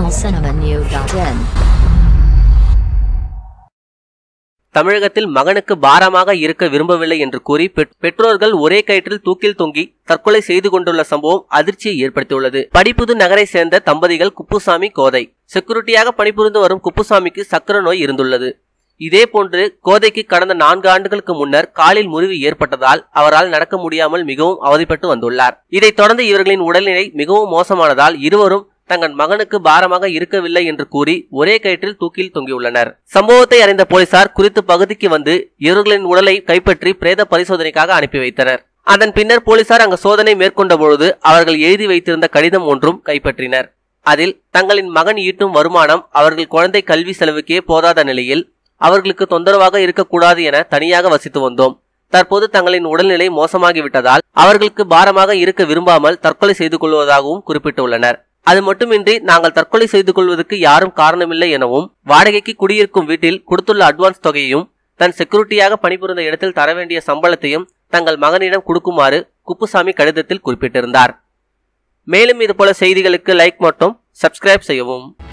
tamilcinemanew.in தமிழகத்தில் மகனுக்கு பாரமாக இருக்க விரும்பவில்லை என்று கூறி பெற்- பெற்றோர்கள் ஒரே கயிற்றில் தூக்கில் தொங்கி தற்கொலை செய்து கொண்டுள்ள சம்பவம் அதிர்ச்சியை ஏற்படுத்தியுள்ளது படிப்புது நகரை சேர்ந்த தம்பதிகள் குப்புசாமி கோதை செக்யூரிட்டியாக பணிபுரிந்து வரும் குப்புசாமிக்கு சக்கர நோய் இருந்துள்ளது இதேபோன்று கோதைக்கு கடந்த நான்கு ஆண்டுகளுக்கு முன்னர் காலில் முறிவு ஏற்பட்டதால் அவரால் நடக்க முடியாமல் மிகவும் அவதிப்பட்டு வந்துள்ளார் இதைத் தொடர்ந்து இவர்களின் உடல்நிலை மிகவும் மோசமானதால் இருவரும் தங்கள் மகனுக்கு பாரமாக இருக்கவில்லை என்று கூறி ஒரே கயிற்றில் தூக்கில் தொங்கியுள்ளனர் சம்பவத்தை அறிந்த போலீசார் குறித்த பகுதிக்கு வந்து இவர்களின் உடலை கைப்பற்றி பிரேத பரிசோதனைக்காக அனுப்பி வைத்தனர் அதன் பின்னர் போலீசார் அங்கு சோதனை மேற்கொண்ட பொழுது அவர்கள் எழுதி வைத்திருந்த கடிதம் ஒன்றும் கைப்பற்றினர் அதில் தங்களின் மகன் ஈட்டும் வருமானம் அவர்கள் குழந்தை கல்வி செலவுக்கே போதாத நிலையில் அவர்களுக்கு தொந்தரவாக இருக்கக்கூடாது என தனியாக வசித்து வந்தோம் தற்போது தங்களின் உடல்நிலை மோசமாகிவிட்டதால் அவர்களுக்கு பாரமாக இருக்க விரும்பாமல் தற்கொலை செய்து கொள்வதாகவும் குறிப்பிட்டுள்ளனர் அது மட்டுமின்றி நாங்கள் தற்கொலை செய்து கொள்வதற்கு யாரும் காரணமில்லை எனவும் வாடகைக்கு குடியிருக்கும் வீட்டில் கொடுத்துள்ள அட்வான்ஸ் தொகையையும் தன் செக்யூரிட்டியாக பணிபுரிந்த இடத்தில் தர வேண்டிய சம்பளத்தையும் தங்கள் மகனிடம் கொடுக்குமாறு குப்புசாமி கடிதத்தில் குறிப்பிட்டிருந்தார் மேலும் இதுபோல செய்திகளுக்கு லைக் மற்றும் சப்ஸ்கிரைப் செய்யவும்